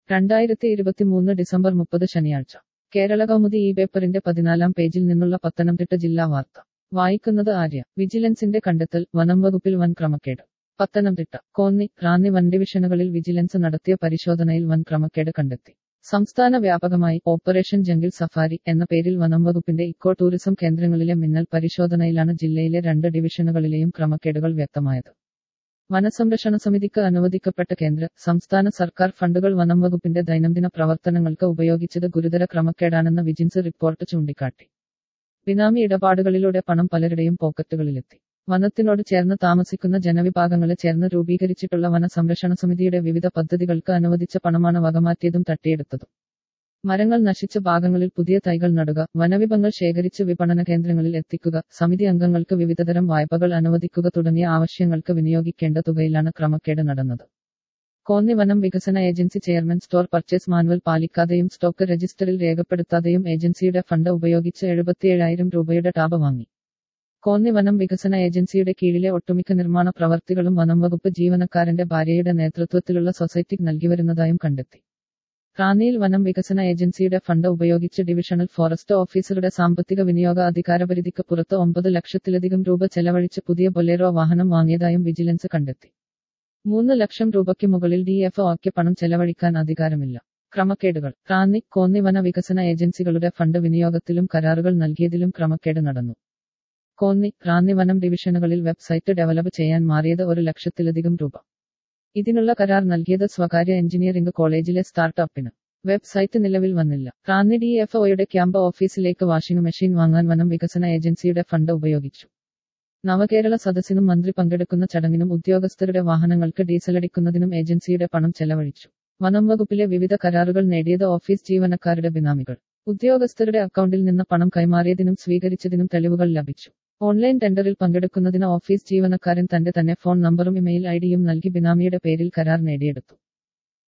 രണ്ടായിരത്തി ഇരുപത്തിമൂന്ന് ഡിസംബർ മുപ്പത് ശനിയാഴ്ച കേരള കൗമുദി ഈ പേപ്പറിന്റെ പതിനാലാം പേജിൽ നിന്നുള്ള പത്തനംതിട്ട ജില്ലാ വാർത്ത വായിക്കുന്നത് ആര്യ വിജിലൻസിന്റെ കണ്ടെത്തൽ വനം വകുപ്പിൽ വൻ ക്രമക്കേട് പത്തനംതിട്ട കോന്നി റാന്നി വൻ ഡിവിഷനുകളിൽ വിജിലൻസ് നടത്തിയ പരിശോധനയിൽ വൻ ക്രമക്കേട് കണ്ടെത്തി സംസ്ഥാന വ്യാപകമായി ഓപ്പറേഷൻ ജംഗിൾ സഫാരി എന്ന പേരിൽ വനം വകുപ്പിന്റെ ഇക്കോ ടൂറിസം കേന്ദ്രങ്ങളിലെ മിന്നൽ പരിശോധനയിലാണ് ജില്ലയിലെ രണ്ട് ഡിവിഷനുകളിലെയും ക്രമക്കേടുകൾ വ്യക്തമായത് വനസംരക്ഷണ സമിതിക്ക് അനുവദിക്കപ്പെട്ട കേന്ദ്ര സംസ്ഥാന സർക്കാർ ഫണ്ടുകൾ വനം വകുപ്പിന്റെ ദൈനംദിന പ്രവർത്തനങ്ങൾക്ക് ഉപയോഗിച്ചത് ഗുരുതര ക്രമക്കേടാണെന്ന് വിജിൻസ് റിപ്പോർട്ട് ചൂണ്ടിക്കാട്ടി ബിനാമി ഇടപാടുകളിലൂടെ പണം പലരുടെയും പോക്കറ്റുകളിലെത്തി വനത്തിനോട് ചേർന്ന് താമസിക്കുന്ന ജനവിഭാഗങ്ങളെ ചേർന്ന് രൂപീകരിച്ചിട്ടുള്ള വന സംരക്ഷണ സമിതിയുടെ വിവിധ പദ്ധതികൾക്ക് അനുവദിച്ച പണമാണ് വകമാറ്റിയതും തട്ടിയെടുത്തതും മരങ്ങൾ നശിച്ച ഭാഗങ്ങളിൽ പുതിയ തൈകൾ നടുക വനവിഭങ്ങൾ ശേഖരിച്ച് വിപണന കേന്ദ്രങ്ങളിൽ എത്തിക്കുക സമിതി അംഗങ്ങൾക്ക് വിവിധതരം വായ്പകൾ അനുവദിക്കുക തുടങ്ങിയ ആവശ്യങ്ങൾക്ക് വിനിയോഗിക്കേണ്ട തുകയിലാണ് ക്രമക്കേട് നടന്നത് കോന്നി വനം വികസന agency chairman store purchase manual പാലിക്കാതെയും സ്റ്റോക്ക് രജിസ്റ്ററിൽ രേഖപ്പെടുത്താതെയും ഏജൻസിയുടെ ഫണ്ട് ഉപയോഗിച്ച് എഴുപത്തിയേഴായിരം രൂപയുടെ ടാബ് വാങ്ങി കോന്നി വനം വികസന ഏജൻസിയുടെ കീഴിലെ ഒട്ടുമിക്ക നിർമ്മാണ പ്രവർത്തികളും വനം വകുപ്പ് ജീവനക്കാരന്റെ ഭാര്യയുടെ നേതൃത്വത്തിലുള്ള സൊസൈറ്റിക്ക് നൽകിവരുന്നതായും കണ്ടെത്തി റാന്നിയിൽ വനം വികസന ഏജൻസിയുടെ ഫണ്ട് ഉപയോഗിച്ച് ഡിവിഷണൽ ഫോറസ്റ്റ് ഓഫീസറുടെ സാമ്പത്തിക വിനിയോഗ അധികാരപരിധിക്ക് പുറത്ത് ഒമ്പത് ലക്ഷത്തിലധികം രൂപ ചെലവഴിച്ച് പുതിയ ബൊലേറോ വാഹനം വാങ്ങിയതായും വിജിലൻസ് കണ്ടെത്തി മൂന്ന് ലക്ഷം രൂപയ്ക്ക് മുകളിൽ ഡി എഫ് ഒക്ക് പണം ചെലവഴിക്കാൻ അധികാരമില്ല ക്രമക്കേടുകൾ റാന്നി കോന്നി വന വികസന ഏജൻസികളുടെ ഫണ്ട് വിനിയോഗത്തിലും കരാറുകൾ നൽകിയതിലും ക്രമക്കേട് നടന്നു കോന്നി റാന്നി വനം ഡിവിഷനുകളിൽ വെബ്സൈറ്റ് ഡെവലപ്പ് ചെയ്യാൻ മാറിയത് ഒരു ലക്ഷത്തിലധികം രൂപ ഇതിനുള്ള കരാർ നൽകിയത് സ്വകാര്യ എഞ്ചിനീയറിംഗ് കോളേജിലെ സ്റ്റാർട്ടപ്പിന് വെബ്സൈറ്റ് നിലവിൽ വന്നില്ല റാന്നി ഡി എഫ് ഒയുടെ ക്യാമ്പ് ഓഫീസിലേക്ക് വാഷിംഗ് മെഷീൻ വാങ്ങാൻ വനം വികസന ഏജൻസിയുടെ ഫണ്ട് ഉപയോഗിച്ചു നവകേരള സദസ്സിനും മന്ത്രി പങ്കെടുക്കുന്ന ചടങ്ങിനും ഉദ്യോഗസ്ഥരുടെ വാഹനങ്ങൾക്ക് ഡീസലടിക്കുന്നതിനും ഏജൻസിയുടെ പണം ചെലവഴിച്ചു വനം വകുപ്പിലെ വിവിധ കരാറുകൾ നേടിയത് ഓഫീസ് ജീവനക്കാരുടെ ബിനാമികൾ ഉദ്യോഗസ്ഥരുടെ അക്കൗണ്ടിൽ നിന്ന് പണം കൈമാറിയതിനും സ്വീകരിച്ചതിനും തെളിവുകൾ ലഭിച്ചു ഓൺലൈൻ ടെൻഡറിൽ പങ്കെടുക്കുന്നതിന് ഓഫീസ് ജീവനക്കാരൻ തന്റെ തന്നെ ഫോൺ നമ്പറും ഇമെയിൽ ഐഡിയും നൽകി ബിനാമിയുടെ പേരിൽ കരാർ നേടിയെടുത്തു